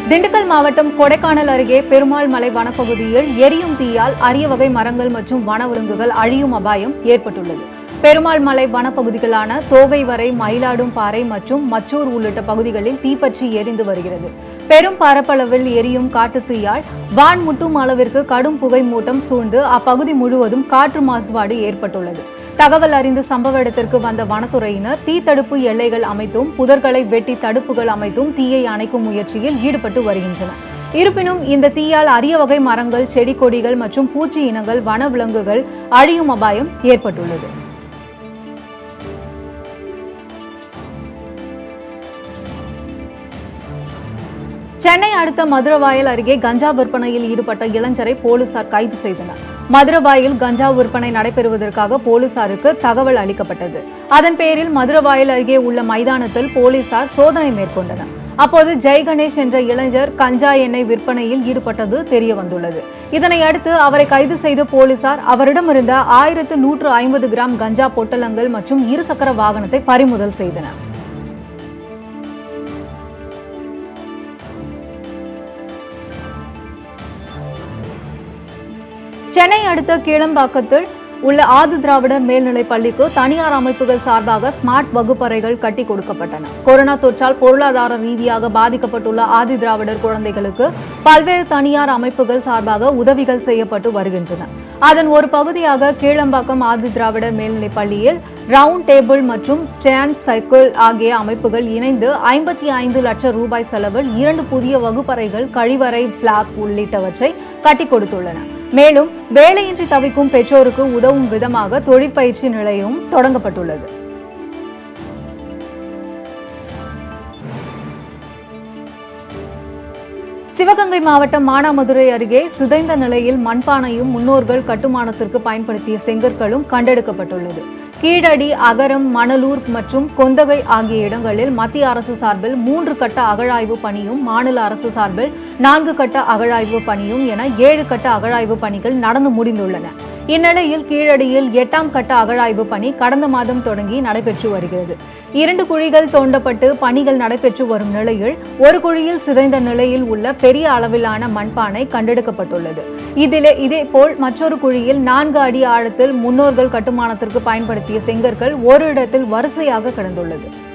திண்டுக்கல் மாவட்டம் கொடைக்கானல் அருகே பெருமாள் மலை வனப்பகுதியில் எரியும் தீயால் அரிய வகை மரங்கள் மற்றும் வனவிலங்குகள் அழியும் அபாயம் ஏற்பட்டுள்ளது பெருமாள் மலை வனப்பகுதிகளான தோகை வரை மயிலாடும் பாறை மற்றும் மச்சூர் உள்ளிட்ட பகுதிகளில் தீப்பற்றி எரிந்து வருகிறது பெரும் பரப்பளவில் எரியும் காட்டுத் தீயால் வான் முட்டும் அளவிற்கு கடும் புகை மூட்டம் சூழ்ந்து அப்பகுதி முழுவதும் காற்று மாசுபாடு ஏற்பட்டுள்ளது தகவல் அறிந்து சம்பவ இடத்திற்கு வந்த வனத்துறையினர் தீத்தடுப்பு எல்லைகள் அமைத்தும் புதர்களை வெட்டி தடுப்புகள் அமைத்தும் தீயை அணைக்கும் முயற்சியில் ஈடுபட்டு வருகின்றனர் இருப்பினும் இந்த தீயால் அரிய வகை மரங்கள் செடி கொடிகள் மற்றும் பூச்சி இனங்கள் வனவிலங்குகள் அழியும் அபாயம் ஏற்பட்டுள்ளது சென்னை அடுத்த மதுரவாயல் அருகே கஞ்சா விற்பனையில் ஈடுபட்ட இளைஞரை போலீசார் கைது செய்தனர் மதுரவாயில் கஞ்சா விற்பனை நடைபெறுவதற்காக போலீசாருக்கு தகவல் அளிக்கப்பட்டது அதன் பேரில் மதுரவாயல் அருகே உள்ள மைதானத்தில் போலீசார் சோதனை மேற்கொண்டனர் அப்போது ஜெய் கணேஷ் என்ற இளைஞர் கஞ்சா எண்ணெய் விற்பனையில் ஈடுபட்டது தெரிய வந்துள்ளது இதனை அடுத்து அவரை கைது செய்த போலீசார் அவரிடமிருந்த ஆயிரத்து நூற்று ஐம்பது கிராம் கஞ்சா பொட்டலங்கள் மற்றும் இருசக்கர வாகனத்தை பறிமுதல் செய்தனர் சென்னை அடுத்த கீழம்பாக்கத்தில் உள்ள ஆதி திராவிடர் மேல்நிலைப் பள்ளிக்கு தனியார் அமைப்புகள் சார்பாக ஸ்மார்ட் வகுப்பறைகள் கட்டி கொடுக்கப்பட்டன கொரோனா தொற்றால் பொருளாதார ரீதியாக பாதிக்கப்பட்டுள்ள ஆதி திராவிடர் குழந்தைகளுக்கு பல்வேறு தனியார் அமைப்புகள் சார்பாக உதவிகள் செய்யப்பட்டு வருகின்றன அதன் ஒரு பகுதியாக கீழம்பாக்கம் ஆதி திராவிடர் மேல்நிலைப் பள்ளியில் ரவுண்ட் டேபிள் மற்றும் ஸ்டாண்ட் சைக்கிள் ஆகிய அமைப்புகள் இணைந்து ஐம்பத்தி ஐந்து லட்சம் ரூபாய் செலவில் இரண்டு புதிய வகுப்பறைகள் கழிவறை பிளாக் உள்ளிட்டவற்றை கட்டி கொடுத்துள்ளன மேலும் வேலையின்றி தவிக்கும் பெற்றோருக்கு உதவும் விதமாக தொழிற்பயிற்சி நிலையம் தொடங்கப்பட்டுள்ளது சிவகங்கை மாவட்டம் மானாமதுரை அருகே சிதைந்த நிலையில் மண்பானையும் முன்னோர்கள் கட்டுமானத்திற்கு பயன்படுத்திய செங்கற்களும் கண்டெடுக்கப்பட்டுள்ளது கீழடி அகரம் மணலூர் மற்றும் கொந்தகை ஆகிய இடங்களில் மத்திய அரசு சார்பில் மூன்று கட்ட அகழாய்வு பணியும் மாநில அரசு சார்பில் நான்கு கட்ட அகழாய்வு பணியும் என ஏழு கட்ட அகழாய்வு பணிகள் நடந்து முடிந்துள்ளன இந்நிலையில் கீழடியில் எட்டாம் கட்ட அகழாய்வு பணி கடந்த மாதம் தொடங்கி நடைபெற்று வருகிறது இரண்டு குழிகள் தோண்டப்பட்டு பணிகள் நடைபெற்று வரும் நிலையில் ஒரு குழியில் சிதைந்த நிலையில் உள்ள பெரிய அளவிலான மண்பானை கண்டெடுக்கப்பட்டுள்ளது இதிலே இதேபோல் மற்றொரு குழியில் நான்கு அடி ஆழத்தில் முன்னோர்கள் கட்டுமானத்திற்கு பயன்படுத்திய செங்கற்கள் ஒரு இடத்தில் வரிசையாக கிடந்துள்ளது